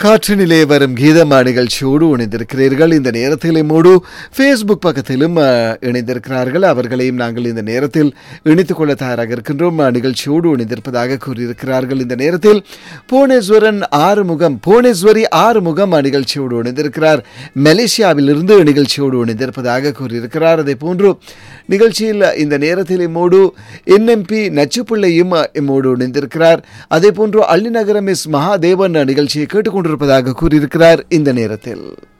காற்றினிலே வரும் கீதமா நிகழ்ச்சியோடு இணைந்திருக்கிறீர்கள் இந்த நேரத்தில் இம்மோடு ஃபேஸ்புக் பக்கத்திலும் அஹ், இணைந்திருக்கிறார்கள் அவர்களையும் நாங்கள் இந்த நேரத்தில் இணைத்துக் கொள்ள தயாராக இருக்கின்றோம் அஹ், நிகழ்ச்சியோடு இணைந்திருப்பதாக கூறியிருக்கிறார்கள் இந்த நேரத்தில் புவனேஸ்வரன் ஆறுமுகம் புவனேஸ்வரி ஆறுமுகம் அஹ், நிகழ்ச்சியோடு இணைந்திருக்கிறார் மலேசியாவிலிருந்து நிகழ்ச்சியோடு இணைந்திருப்பதாக கூறியிருக்கிறார் அதே போன்று நிகழ்ச்சியில் இந்த நேரத்தில் இம்மோடு என்எம்பி நச்சுப்பிள்ளையும் அஹ், இம்மோடு இணைந்திருக்கிறார் அதே போன்று அள்ளிநகரம் எஸ் மகாதேவன் அஹ், நிகழ்ச்சியை கேட்டுக்கொண்டிருப்பதாக கூறியிருக்கிறார் இந்த நேரத்தில்